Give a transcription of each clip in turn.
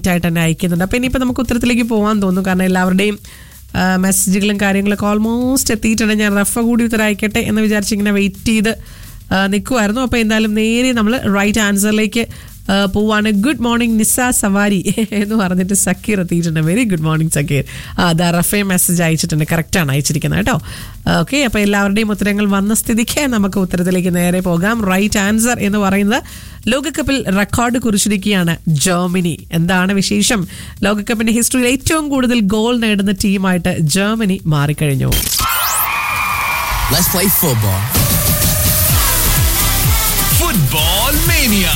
ആയിട്ട് തന്നെ അയക്കുന്നുണ്ട് അപ്പോൾ ഇനിയിപ്പോൾ നമുക്ക് ഉത്തരത്തിലേക്ക് പോകാൻ തോന്നുന്നു കാരണം എല്ലാവരുടെയും ആ, മെസ്സേജുകളും കാര്യങ്ങളൊക്കെ ഓൾമോസ്റ്റ് എത്തിയിട്ടുണ്ട് ഞാൻ റഫ കൂടി ഉത്തരം അയക്കട്ടെ എന്ന് വിചാരിച്ച് ഇങ്ങനെ വെയിറ്റ് ചെയ്ത് നിൽക്കുമായിരുന്നു അപ്പോൾ എന്തായാലും നേരെ നമ്മൾ റൈറ്റ് ആൻസറിലേക്ക് ആ, പോവാണ് ഗുഡ് മോർണിംഗ് നിസ സവാരി എന്ന് പറഞ്ഞിട്ട് സക്കീർ എത്തിയിട്ടുണ്ട് വെരി ഗുഡ് മോർണിംഗ് സക്കീർ ആ അതാ റഫേ മെസ്സേജ് അയച്ചിട്ടുണ്ട് കറക്റ്റാണ് അയച്ചിരിക്കുന്നത് കേട്ടോ ഓക്കെ അപ്പോൾ എല്ലാവരുടെയും ഉത്തരങ്ങൾ വന്ന സ്ഥിതിക്ക് നമുക്ക് ഉത്തരത്തിലേക്ക് നേരെ പോകാം റൈറ്റ് ആൻസർ എന്ന് പറയുന്നത് ലോകകപ്പിൽ റെക്കോർഡ് കുറിച്ചിരിക്കുകയാണ് ജർമ്മനി എന്താണ് വിശേഷം ലോകകപ്പിന്റെ ഹിസ്റ്ററിയിൽ ഏറ്റവും കൂടുതൽ ഗോൾ നേടുന്ന ടീമായിട്ട് ജർമ്മനി മാറിക്കഴിഞ്ഞു Let's play football. Football Mania.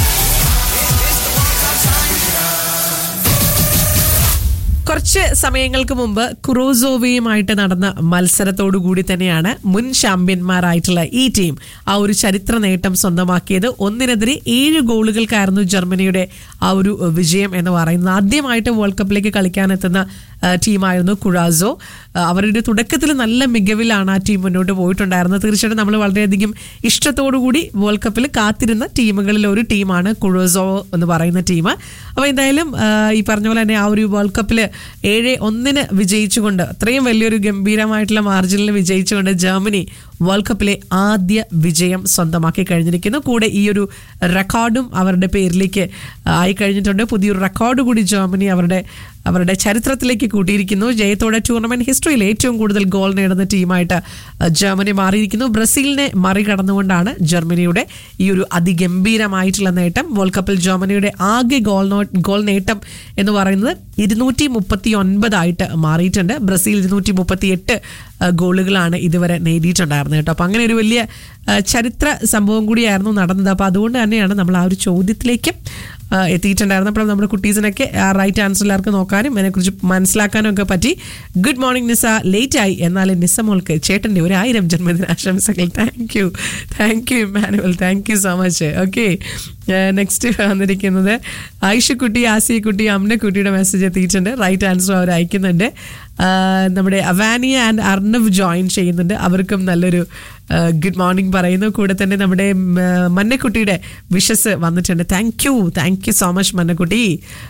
കുറച്ച് സമയങ്ങൾക്ക് മുമ്പ് കുറോസോവയുമായിട്ട് നടന്ന മത്സരത്തോടു കൂടി തന്നെയാണ് മുൻ ചാമ്പ്യന്മാരായിട്ടുള്ള ഈ ടീം ആ ഒരു ചരിത്ര നേട്ടം സ്വന്തമാക്കിയത് ഒന്നിനെതിരെ ഏഴ് ഗോളുകൾക്കായിരുന്നു ജർമ്മനിയുടെ ആ ഒരു വിജയം എന്ന് പറയുന്നത് ആദ്യമായിട്ട് വേൾഡ് കപ്പിലേക്ക് കളിക്കാനെത്തുന്ന ആ, ടീമായിരുന്നു കുറാസോ ആ, അവരുടെ തുടക്കത്തിൽ നല്ല മികവിലാണ് ആ ടീം മുന്നോട്ട് പോയിട്ടുണ്ടായിരുന്നത് തീർച്ചയായിട്ടും നമ്മൾ വളരെയധികം ഇഷ്ടത്തോടു കൂടി വേൾഡ് കപ്പിൽ കാത്തിരുന്ന ടീമുകളിൽ ഒരു ടീമാണ് കുറോസോ എന്ന് പറയുന്ന ടീം അപ്പോൾ എന്തായാലും ആ, ഈ പറഞ്ഞ പോലെ തന്നെ ആ ഒരു വേൾഡ് കപ്പിൽ ഏഴ് ഒന്നിന് വിജയിച്ചുകൊണ്ട് അത്രയും വലിയൊരു ഗംഭീരമായിട്ടുള്ള മാർജിനിൽ വിജയിച്ചുകൊണ്ട് ജർമ്മനി വേൾഡ് കപ്പിലെ ആദ്യ വിജയം സ്വന്തമാക്കി കഴിഞ്ഞിരിക്കുന്നു കൂടെ ഈ ഒരു റെക്കോർഡും അവരുടെ പേരിലേക്ക് ആയി കഴിഞ്ഞിട്ടുണ്ട് പുതിയൊരു റെക്കോർഡ് കൂടി ജർമ്മനി അവരുടെ അവരുടെ ചരിത്രത്തിലേക്ക് കൂട്ടിയിരിക്കുന്നു ജയത്തോടെ ടൂർണമെന്റ് ഹിസ്റ്ററിയിൽ ഏറ്റവും കൂടുതൽ ഗോൾ നേടുന്ന ടീമായിട്ട് ജർമ്മനി മാറിയിരിക്കുന്നു ബ്രസീലിനെ മറികടന്നുകൊണ്ടാണ് ജർമ്മനിയുടെ ഈ ഒരു അതിഗംഭീരമായിട്ടുള്ള നേട്ടം വേൾഡ് കപ്പിൽ ജർമ്മനിയുടെ ആകെ ഗോൾ നോ ഗോൾ നേട്ടം എന്ന് പറയുന്നത് ഇരുന്നൂറ്റി മുപ്പത്തി ഒൻപതായിട്ട് മാറിയിട്ടുണ്ട് ബ്രസീൽ ഇരുന്നൂറ്റി മുപ്പത്തി എട്ട് ഗോളുകളാണ് ഇതുവരെ നേടിയിട്ടുണ്ടായിരുന്നത് കേട്ടോ അപ്പം അങ്ങനെ ഒരു വലിയ ആ, ചരിത്ര സംഭവം കൂടിയായിരുന്നു നടന്നത് അപ്പോൾ അതുകൊണ്ട് തന്നെയാണ് നമ്മൾ ആ ഒരു ചോദ്യത്തിലേക്ക് ആ, എത്തിയിട്ടുണ്ടായിരുന്നു അപ്പോൾ നമ്മുടെ കുട്ടീസിനൊക്കെ ആ റൈറ്റ് ആൻസർ എല്ലാവർക്കും നോക്കാനും അതിനെക്കുറിച്ച് മനസ്സിലാക്കാനും ഒക്കെ പറ്റി ഗുഡ് മോർണിംഗ് നിസ ലേറ്റ് ആയി എന്നാലും നിസ മോൾക്ക് ചേട്ടൻ്റെ ഒരു ആയിരം ജന്മദിനാശംസകൾ thank you thank you Manuel thank you so much okay next വന്നിരിക്കുന്നത് ആയിഷക്കുട്ടി ആസിയക്കുട്ടി അമ്നക്കുട്ടിയുടെ മെസ്സേജ് എത്തിയിട്ടുണ്ട് റൈറ്റ് ആൻസർ അവർ അയക്കുന്നുണ്ട് ആ, നമ്മുടെ അവാനിയ ആൻഡ് അർണവ് ജോയിൻ ചെയ്യുന്നുണ്ട് അവർക്കും നല്ലൊരു ഗുഡ് മോർണിംഗ് പറയുന്നു കൂടെ തന്നെ നമ്മുടെ ഉം, ആ, മന്നക്കുട്ടിയുടെ വിഷസ് വന്നിട്ടുണ്ട് thank you thank you so much Mannakkutty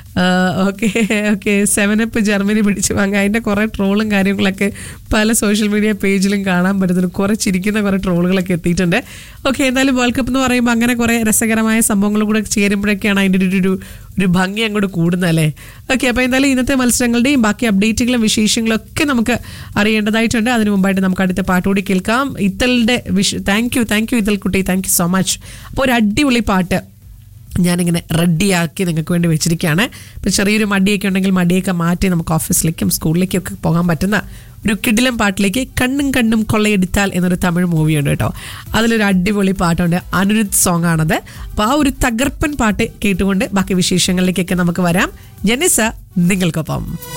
okay okay seven up Germany പിടിച്ചു വാങ്ങാം അതിൻ്റെ കുറേ ട്രോളും കാര്യങ്ങളൊക്കെ പല സോഷ്യൽ മീഡിയ പേജിലും കാണാൻ പറ്റുന്നുണ്ട് കുറേ ചിരിക്കുന്ന കുറേ ട്രോളുകളൊക്കെ എത്തിയിട്ടുണ്ട് ഓക്കെ എന്തായാലും വേൾഡ് കപ്പ് എന്ന് പറയുമ്പോൾ അങ്ങനെ കുറേ രസകരമായ സംഭവങ്ങൾ കൂടെ ചേരുമ്പോഴൊക്കെയാണ് അതിൻ്റെ ഒരു ഒരു ഒരു ഭംഗി അങ്ങോട്ട് കൂടുന്നല്ലേ ഓക്കെ അപ്പോൾ എന്തായാലും ഇന്നത്തെ മത്സരങ്ങളുടെയും ബാക്കി അപ്ഡേറ്റുകളും വിശേഷങ്ങളും ഒക്കെ നമുക്ക് അറിയേണ്ടതായിട്ടുണ്ട് അതിനു മുമ്പായിട്ട് നമുക്ക് അടുത്ത പാട്ടുകൂടി കേൾക്കാം ഇത്തലിൻ്റെ wish thank you thank you Ithal കുട്ടി താങ്ക് യു സോ മച്ച് അപ്പോൾ ഒരു അടിപൊളി പാട്ട് ഞാനിങ്ങനെ റെഡിയാക്കി നിങ്ങൾക്ക് വേണ്ടി വെച്ചിരിക്കുകയാണ് ഇപ്പോൾ ചെറിയൊരു മടിയൊക്കെ ഉണ്ടെങ്കിൽ മടിയൊക്കെ മാറ്റി നമുക്ക് ഓഫീസിലേക്കും സ്കൂളിലേക്കും ഒക്കെ പോകാൻ പറ്റുന്ന ഒരു കിടിലം പാട്ടിലേക്ക് കണ്ണും കണ്ണും കൊള്ളയെടുത്താൽ എന്നൊരു തമിഴ് മൂവിയുണ്ട് കേട്ടോ അതിലൊരു അടിപൊളി പാട്ടുണ്ട് അനിരുദ്ധ് സോങ് ആണത് അപ്പോൾ ആ ഒരു തകർപ്പൻ പാട്ട് കേട്ടുകൊണ്ട് ബാക്കി വിശേഷങ്ങളിലേക്കൊക്കെ നമുക്ക് വരാം ജനിസ നിങ്ങൾക്കൊപ്പം